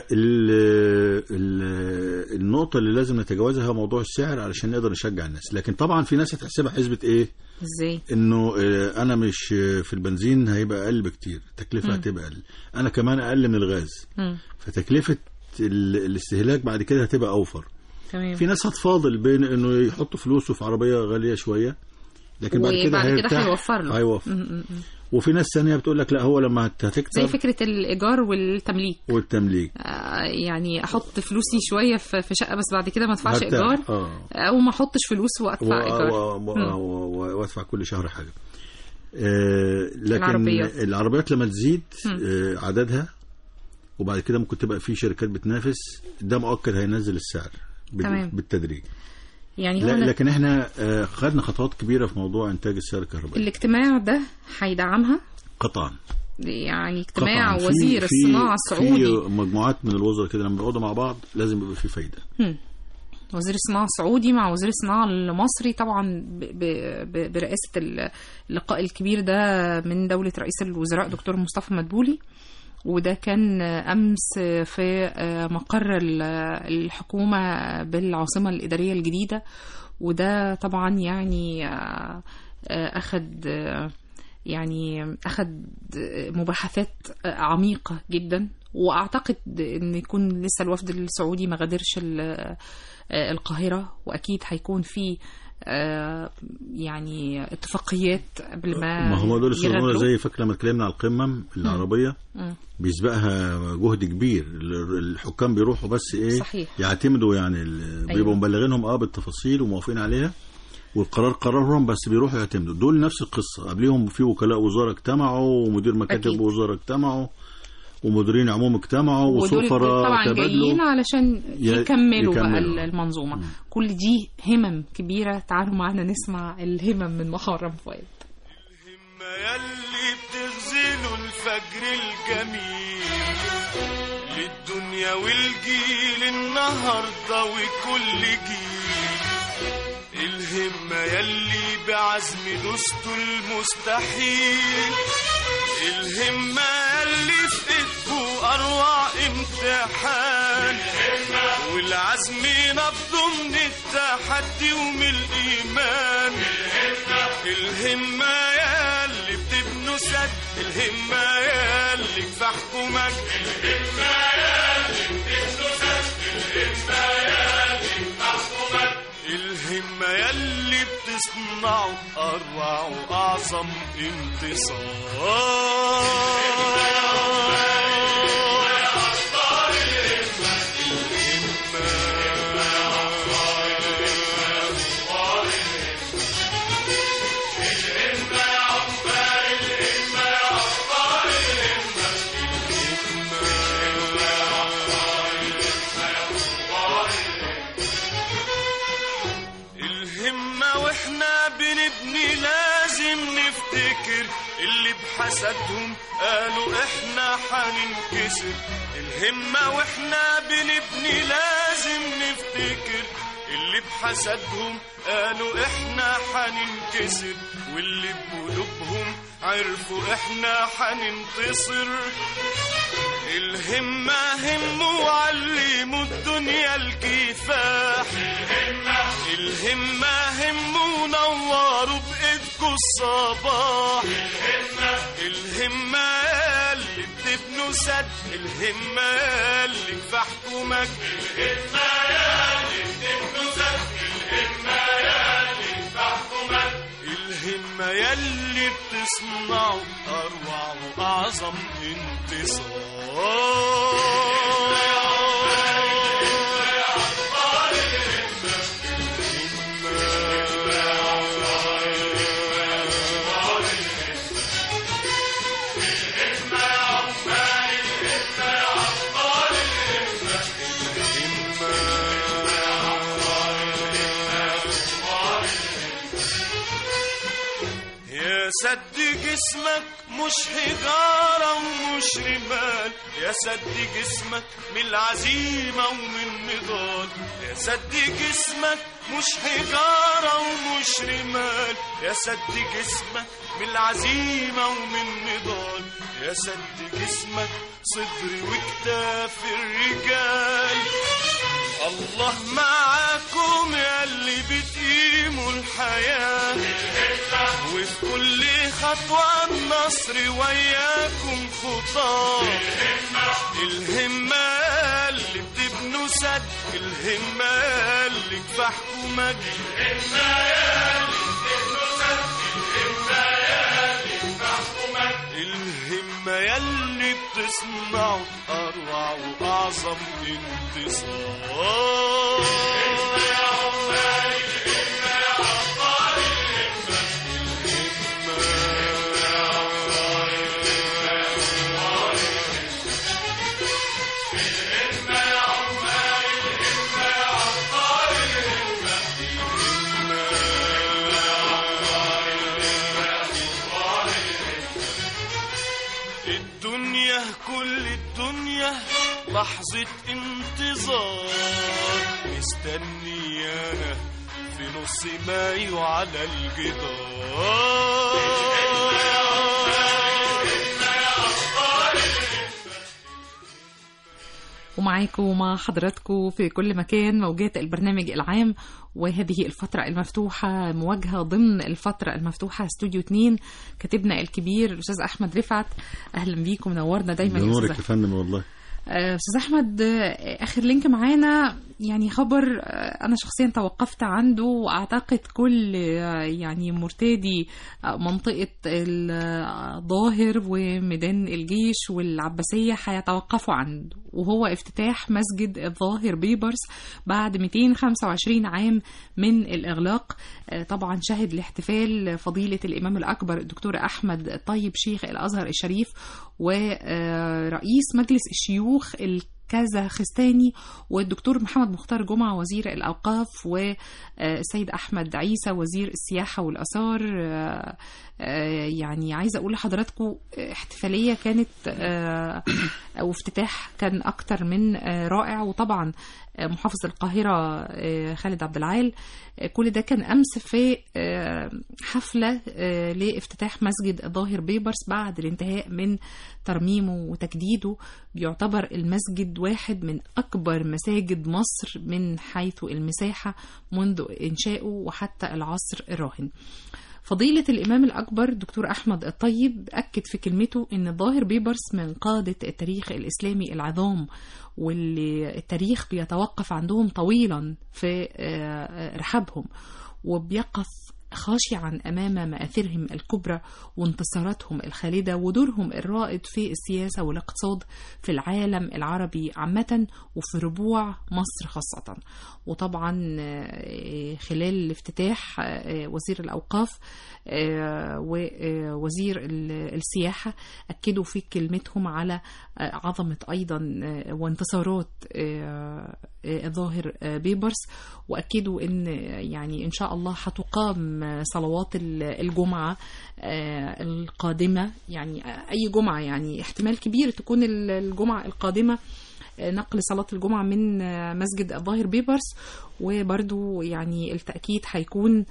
فالنقطة اللي لازم نتجاوزها هو موضوع السعر علشان نقدر نشجع الناس لكن طبعا في ناس هتحسبها حسبة ايه ازاي انه آه، انا مش آه، في البنزين هيبقى اقل بكتير التكلفة مم. هتبقى اقل انا كمان اقل من الغاز مم. فتكلفة ال- الاستهلاك بعد كده هتبقى اوفر تمام في ناس هتفاضل بين انه يحطوا فلوسه في عربية غالية شوية لكن بعد كده وبعد كده هيرتاح هيوفر له هيوفر مم، مم، مم. وفي ناس ثانيه بتقول لك لا هو لما هت- زي هتكتر فكره الايجار والتمليك والتمليك آه، يعني احط فلوسي شويه في في شقه بس بعد كده ما ادفعش هرتاح. ايجار اه او ما احطش فلوس و- وادفع ايجار و- و- مم. و- وادفع كل شهر حاجه آه، لكن العربيات. العربيات لما تزيد مم. آه، عددها وبعد كده ممكن تبقى في شركات بتنافس ده مؤكد هينزل السعر بال- تمام. بالتدريج يعني هو لا أنا- لكن احنا آه، خدنا خطوات كبيره في موضوع انتاج السياره الكهربائيه الاجتماع ده هيدعمها قطعا يعني اجتماع قطعا في- وزير في- الصناعة السعودي في مجموعات من الوزراء كده لما بيقعدوا مع بعض لازم يبقى في فايده وزير الصناعة السعودي مع وزير الصناعة المصري طبعا ب- ب- ب- برئاسة اللقاء الكبير ده من دولة رئيس الوزراء دكتور مصطفى مدبولي وده كان أمس في مقر ال- الحكومة بالعاصمة الإدارية الجديدة وده طبعا يعني أخد يعني أخد مباحثات عميقة جدا وأعتقد إن يكون لسه الوفد السعودي ما غادرش ال- القاهرة وأكيد هيكون في آه، يعني اتفاقيات قبل ما ما هم دول الصناعه يغادروا. زي فاكر لما اتكلمنا على القمم العربيه مم. بيسبقها جهد كبير ال- الحكام بيروحوا بس ايه صحيح. يعتمدوا يعني ال- بيبقوا أيوة. مبلغينهم اه بالتفاصيل وموافقين عليها والقرار قرارهم بس بيروحوا يعتمدوا دول نفس القصه قبليهم في وكلاء وزاره اجتمعوا ومدير مكاتب أكيد. وزاره اجتمعوا ومديرين عموم اجتمعوا ودول وسفراء طبعا جايين تبادلوا علشان ي- يكملوا بقى يكملوا. المنظومة كل دي همم كبيرة تعالوا معانا نسمع الهمم من محرم فؤاد الهمة يلي بتغزلوا الفجر الجميل للدنيا والجيل النهاردة وكل جيل الهمة يلي بعزم دوستوا المستحيل الهمة يلي في ايدكوا أروع امتحان والعزم نبضه من التحدي ومن الإيمان الهمة ياللي بتبنوا سد الهمة ياللي كفاحكوا مجد الهمة ياللي بتبنوا سد الهمة ياللي كفاحكوا مجد الهمة ياللي بتصنعوا أروع وأعظم الهمة واحنا بنبني لازم نفتكر اللي بحسدهم قالوا احنا حننكسر الهمة واحنا بنبني لازم نفتكر اللي بحسدهم قالوا احنا حننكسر واللي بقلوبهم عرفوا احنا حننتصر الهمة هموا وعلموا الدنيا الكفاح الهمة هموا ونوروا بإيدكوا الصباح الهمة اللي بتبنوا سد الهمة اللي كفاحكوا مجد الهمة اللي بتبنوا سد الهمة اللي كفاحكوا مجد الهمة يلي بتصنعوا أروع وأعظم يا سد جسمك مش حجارة ومش رمال يا سد جسمك من العزيمة ومن نضال يا سد جسمك مش حجارة ومش رمال يا سد جسمك من العزيمة ومن نضال يا سد جسمك صدر وكتاف الرجال الله معاكم يا اللي بتقيموا الحياة وفي كل خطوة النصر وياكم خطاه الهمة اللي بتبنوا سد الهمة اللي كفاحكوا مجد الهمة يلي بتصنعوا أروع وأعظم انتصار لحظة انتظار مستني أنا في نص مايو على الجدار ومعاكم ومع حضراتكم في كل مكان موجات البرنامج العام وهذه الفترة المفتوحة مواجهة ضمن الفترة المفتوحة استوديو 2 كاتبنا الكبير الأستاذ أحمد رفعت أهلا بيكم منورنا دايما يا بنورك أستاذ يا فندم والله آه، استاذ احمد آه، اخر لينك معانا يعني خبر آه، انا شخصيا توقفت عنده واعتقد كل آه، يعني مرتادي آه، منطقه الظاهر وميدان الجيش والعباسيه هيتوقفوا عنده وهو افتتاح مسجد الظاهر بيبرس بعد 225 عام من الاغلاق آه، طبعا شهد الاحتفال فضيله الامام الاكبر الدكتور احمد طيب شيخ الازهر الشريف ورئيس مجلس الشيوخ الكازاخستاني والدكتور محمد مختار جمعة وزير الأوقاف والسيد أحمد عيسى وزير السياحة والآثار آه، آه، يعني عايزة أقول لحضراتكم احتفالية كانت آه، أو افتتاح كان أكتر من آه، رائع وطبعا آه، محافظ القاهرة آه، خالد عبد العال آه، كل ده كان أمس في آه، حفلة آه، لافتتاح مسجد ظاهر بيبرس بعد الانتهاء من ترميمه وتجديده بيعتبر المسجد واحد من أكبر مساجد مصر من حيث المساحة منذ إنشائه وحتى العصر الراهن فضيلة الإمام الأكبر دكتور أحمد الطيب أكد في كلمته أن ظاهر بيبرس من قادة التاريخ الإسلامي العظام واللي التاريخ بيتوقف عندهم طويلا في آه، رحابهم وبيقف خاشعا امام ماثرهم الكبرى وانتصاراتهم الخالده ودورهم الرائد في السياسه والاقتصاد في العالم العربي عامه وفي ربوع مصر خاصه وطبعا آه، خلال الافتتاح آه، وزير الاوقاف آه، ووزير ال- السياحه اكدوا في كلمتهم على آه، عظمه ايضا آه، وانتصارات آه، آه، ظاهر آه، بيبرس واكدوا ان يعني ان شاء الله هتقام صلوات ال- الجمعه آه، القادمه يعني اي جمعه يعني احتمال كبير تكون ال- الجمعه القادمه آه، نقل صلاة الجمعة من آه، مسجد الظاهر بيبرس وبرضو يعني التأكيد هيكون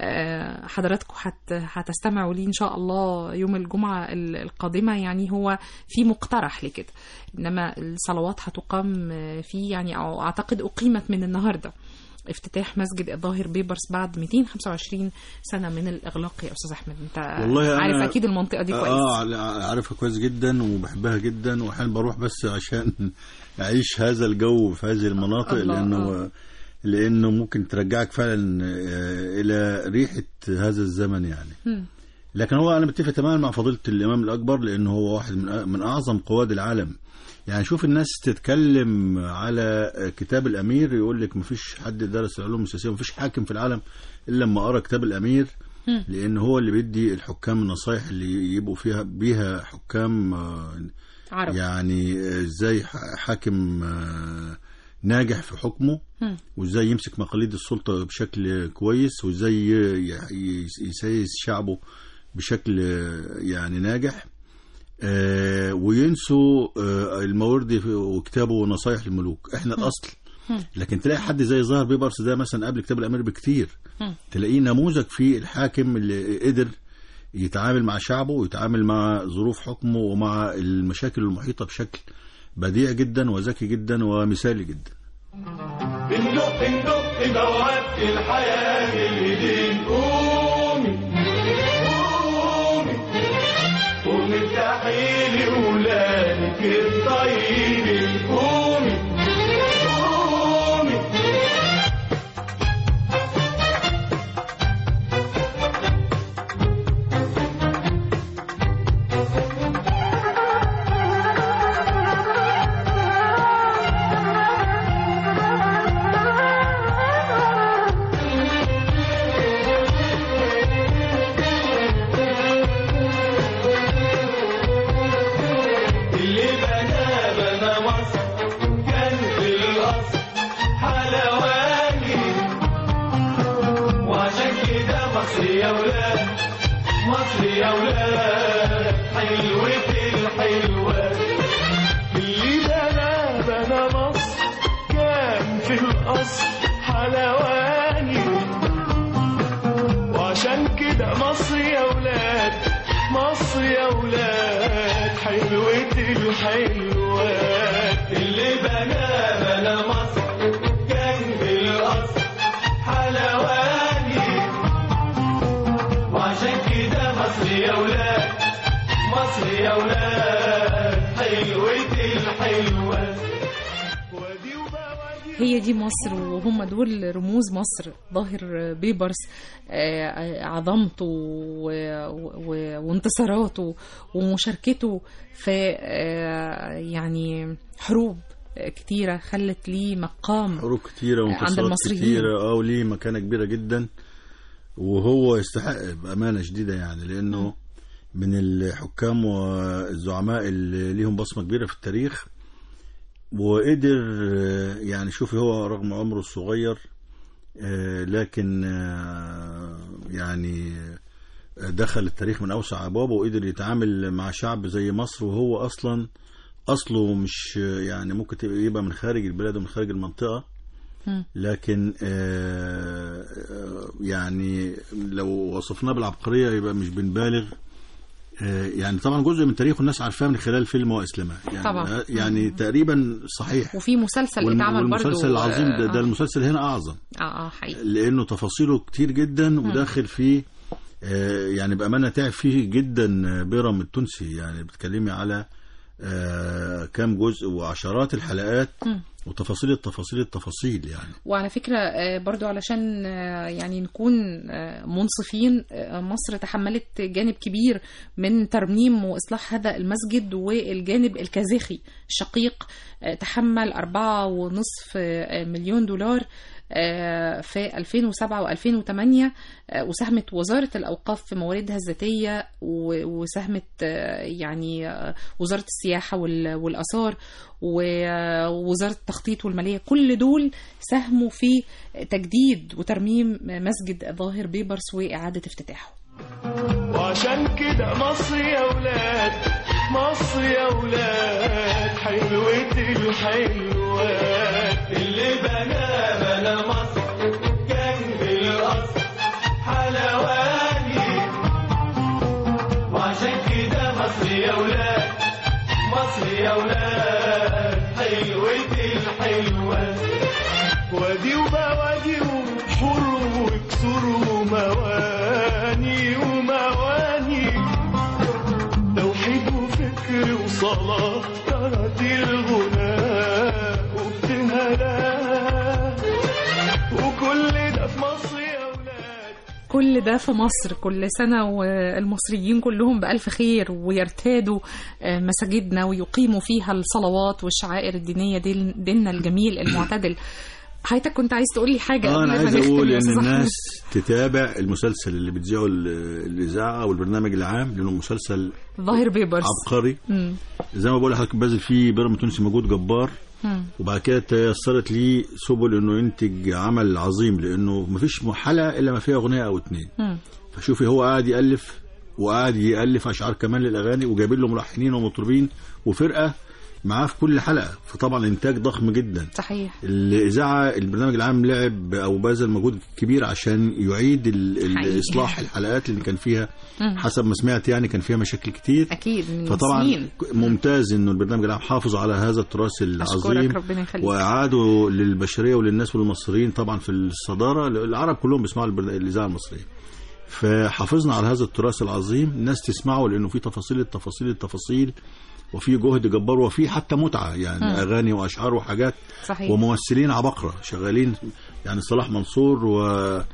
آه، حضراتكم هت- هتستمعوا ليه إن شاء الله يوم الجمعة ال- القادمة يعني هو في مقترح لكده إنما الصلوات هتقام آه، فيه يعني أو أعتقد أقيمت من النهاردة افتتاح مسجد الظاهر بيبرس بعد 225 سنة من الإغلاق يا أستاذ أحمد أنت والله أنا- عارف أكيد المنطقة دي كويس اه ع- عارفها كويس جدا وبحبها جدا واحيانا بروح بس عشان اعيش هذا الجو في هذه المناطق الله، لانه آه. لانه ممكن ترجعك فعلا آه، الى ريحه هذا الزمن يعني مم. لكن هو انا متفق تماما مع فضيله الامام الاكبر لانه هو واحد من أ- من اعظم قواد العالم يعني شوف الناس تتكلم على كتاب الامير يقول لك مفيش حد درس العلوم السياسيه مفيش حاكم في العالم الا لما قرا كتاب الامير مم. لان هو اللي بيدي الحكام النصايح اللي يبقوا فيها بيها حكام آه، عرب يعني آه، ازاي ح- حاكم آه، ناجح في حكمه مم. وازاي يمسك مقاليد السلطه بشكل كويس وازاي ي- ي- يسيس شعبه بشكل آه، يعني ناجح آه، وينسوا آه، المواردي في- وكتابه نصايح للملوك احنا الاصل لكن تلاقي حد زي ظاهر بيبرس ده مثلا قبل كتاب الامير بكتير مم. تلاقيه نموذج في الحاكم اللي قدر يتعامل مع شعبه ويتعامل مع ظروف حكمه ومع المشاكل المحيطه بشكل بديع جدا وذكي جدا ومثالي جدا بندق بندق بوابة الحياة بالإيدين قومي قومي قومي افتحي لي ولادك الطيبين قومي قومي اللي بنى بنى مصر كان في الأصل حلواني وعشان كده مصر يا ولاد مصر يا ولاد حلوة الحلوة اللي بنى مصر حلواني وعشان كده مصر يا ولاد مصر يا ولاد حلوة الحلوات اللي بنى بنى مصر جنب القصر حلواني وعشان كده مصر يا ولاد مصر يا ولاد حلوة الحلوات ودي وبودي هي دي مصر وهم دول رموز مصر ظاهر بيبرس آه، عظمته و- و- وانتصاراته ومشاركته في آه، يعني حروب كتيرة خلت ليه مقام حروب كتيرة عند وانتصارات المصريين. كتيرة اه وليه مكانة كبيرة جدا وهو يستحق بأمانة شديدة يعني لأنه من الحكام والزعماء اللي ليهم بصمة كبيرة في التاريخ وقدر آه، يعني شوفي هو رغم عمره الصغير آه، لكن آه، يعني دخل التاريخ من أوسع أبوابه وقدر يتعامل مع شعب زي مصر وهو أصلا أصله مش يعني ممكن تبقى- يبقى من خارج البلاد ومن خارج المنطقة مم. لكن آه، آه، يعني لو وصفناه بالعبقرية يبقى مش بنبالغ آه، يعني طبعا جزء من تاريخه الناس عارفاه من خلال فيلم واسلمه يعني طبعا. يعني تقريبا صحيح وفي مسلسل والم- اتعمل برضو والمسلسل العظيم ده, ده آه، المسلسل هنا اعظم اه اه حقيقي لانه تفاصيله كتير جدا وداخل فيه آه، يعني بامانه تعب فيه جدا آه، بيرم التونسي يعني بتكلمي على آه، كام جزء وعشرات الحلقات مم. وتفاصيل التفاصيل التفاصيل يعني وعلى فكرة آه، برضو علشان آه، يعني نكون آه، منصفين آه، مصر تحملت جانب كبير من ترميم وإصلاح هذا المسجد والجانب الكازاخي الشقيق آه، تحمل أربعة ونصف آه، مليون دولار آه، في 2007 و2008 وساهمت وزارة الأوقاف في مواردها الذاتية و- وساهمت آه، يعني آه، وزارة السياحة وال- والآثار ووزارة التخطيط والمالية كل دول ساهموا في تجديد وترميم مسجد ظاهر بيبرس وإعادة افتتاحه وعشان كده مصر يا ولاد مصر يا ولاد حلوة الحلوات اللي بنى بنى مصر جنب القصر حلواني وعشان كده مصر يا ولاد مصر يا ولاد حلوة الحلوات وادي وبوادي وبحور وكسور ومواني ومواني توحيد وفكر وصلاة تراتي الغناء وابتهالات وكل ده في مصر يا ولاد كل ده في مصر كل سنة والمصريين كلهم بألف خير ويرتادوا آه، مساجدنا ويقيموا فيها الصلوات والشعائر الدينية دين- ديننا الجميل المعتدل حضرتك كنت عايز تقولي حاجة اه قبل انا ما عايز نختم اقول يا ان أستاذ أحمد؟ الناس تتابع المسلسل اللي بتذيعه ال- الاذاعه والبرنامج العام لانه مسلسل ظاهر بيبرس عبقري مم. زي ما بقول لحضرتك باذل فيه بيرم تونسي مجهود جبار مم. وبعد كده تيسرت ليه سبل انه ينتج عمل عظيم لانه مفيش حلقه الا ما فيها اغنيه او اتنين مم. فشوفي هو قاعد يالف وقاعد يالف اشعار كمان للاغاني وجايبين له ملحنين ومطربين وفرقه معاه في كل حلقه فطبعا انتاج ضخم جدا صحيح الاذاعه البرنامج العام لعب او بذل مجهود كبير عشان يعيد ال- حقيقي. الاصلاح الحلقات اللي كان فيها مم. حسب ما سمعت يعني كان فيها مشاكل كتير أكيد من فطبعا سنين ممتاز انه البرنامج العام حافظ على هذا التراث العظيم أشكرك ربنا يخليك واعاده للبشريه وللناس والمصريين طبعا في الصداره العرب كلهم بيسمعوا البرن- الاذاعه المصريه فحافظنا على هذا التراث العظيم الناس تسمعه لانه في تفاصيل التفاصيل التفاصيل وفي جهد جبار وفي حتى متعه يعني مم. اغاني واشعار وحاجات صحيح وممثلين عبقرة شغالين يعني صلاح منصور و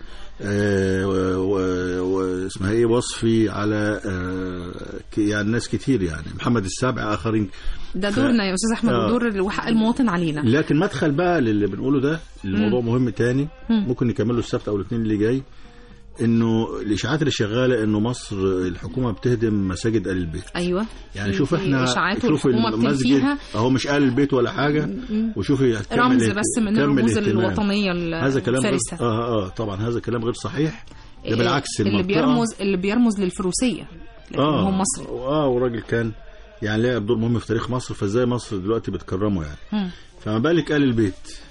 آه، و- و- واسمها ايه وصفي على آه، ك- يعني ناس كتير يعني محمد السابع اخرين ده ف- دورنا يا أستاذ أحمد آه. ودور وحق المواطن علينا لكن مدخل بقى للي بنقوله ده الموضوع مهم تاني مم. ممكن نكمله السبت او الاثنين اللي جاي انه الاشاعات اللي شغاله انه مصر الحكومه بتهدم مساجد ال البيت أيوة يعني في- شوف في احنا إشاعات شوف والحكومة المسجد بتنفيها. اهو مش ال البيت ولا حاجه مم. وشوفي هتكمل رمز اهت- بس من كمل الرموز اهتمام. الوطنية هذا كلام غير الفارسة اه اه طبعا هذا كلام غير صحيح ده بالعكس اللي المنطقة- بيرمز اللي بيرمز للفروسية لكن اه هو مصري اه وراجل كان يعني لعب دور مهم في تاريخ مصر فازاي مصر دلوقتي بتكرمه يعني مم. فما بالك آل البيت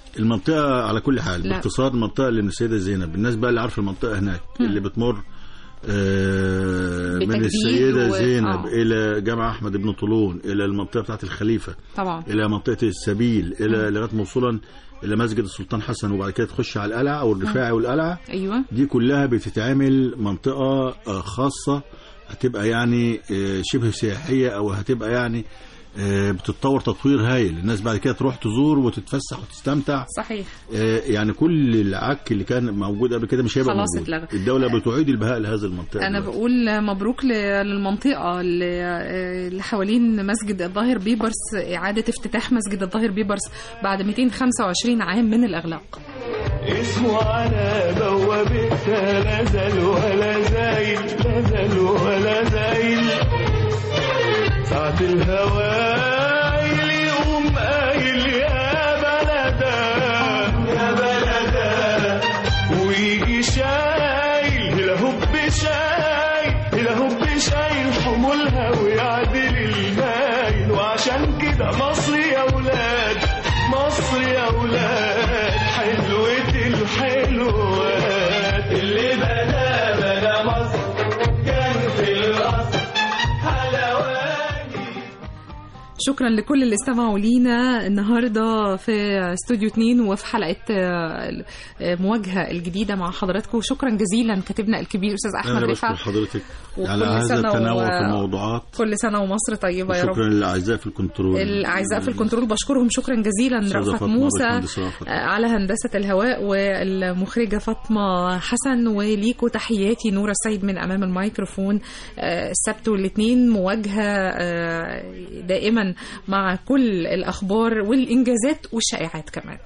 المنطقة على كل حال لا. باختصار المنطقة اللي من السيدة زينب الناس بقى اللي عارفة المنطقة هناك اللي بتمر آه، من بتجديد السيدة و- زينب آه. إلى جامع أحمد بن طولون إلى المنطقة بتاعت الخليفة طبعا إلى منطقة السبيل إلى لغاية ما وصولا إلى مسجد السلطان حسن وبعد كده تخش على القلعة أو الرفاعي والقلعة ايوه دي كلها بتتعمل منطقة آه، خاصة هتبقى يعني آه، شبه سياحية أو هتبقى يعني آه، بتتطور تطوير هايل الناس بعد كده تروح تزور وتتفسح وتستمتع صحيح آه، يعني كل العك اللي كان موجود قبل كده مش هيبقى خلاص موجود اتلغى. الدولة بتعيد البهاء لهذه المنطقة انا دلوقتي. بقول مبروك ل- للمنطقه اللي اللي حوالين مسجد الظاهر بيبرس اعاده افتتاح مسجد الظاهر بيبرس بعد 225 عام من الاغلاق اسمه على بوابتها لا زال ولا زايل لا زال ولا زايل ساعة الهوايل يقوم قايل يا بلدا يا بلدا ويجي شايل هلا هوب شايل هلا هوب شايل حمولها ويعدل المايل وعشان كده مصر يا ولاد مصر يا ولاد حلوة الحلوات اللي بنا بنا مصر كان في الأصل حلواني شكرا لكل اللي استمعوا لينا النهارده في استوديو 2 وفي حلقه آه، مواجهه الجديده مع حضراتكم شكرا جزيلا كاتبنا الكبير استاذ احمد أنا بشكر رفعت حضرتك وكل على هذا سنة و- التنوع في الموضوعات كل سنه ومصر طيبه يا رب وشكرا للأعزاء في الكنترول الاعزاء في الكنترول بشكرهم شكرا جزيلا أستاذة رأفت فاطمة، موسى باشمهندس رأفت. آه، على هندسه الهواء والمخرجه فاطمه حسن وليكوا تحياتي نوره السيد من امام الميكروفون آه، السبت والاثنين مواجهه آه، دائما مع كل الاخبار والانجازات والشائعات كمان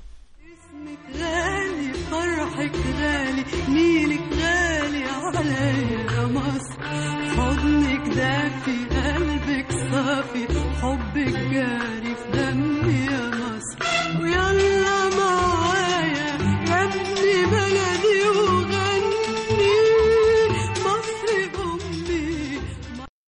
غالي فرحك غالي نيلك غالي عليا يا مصر حضنك دافي قلبك صافي حبك جاري في دمي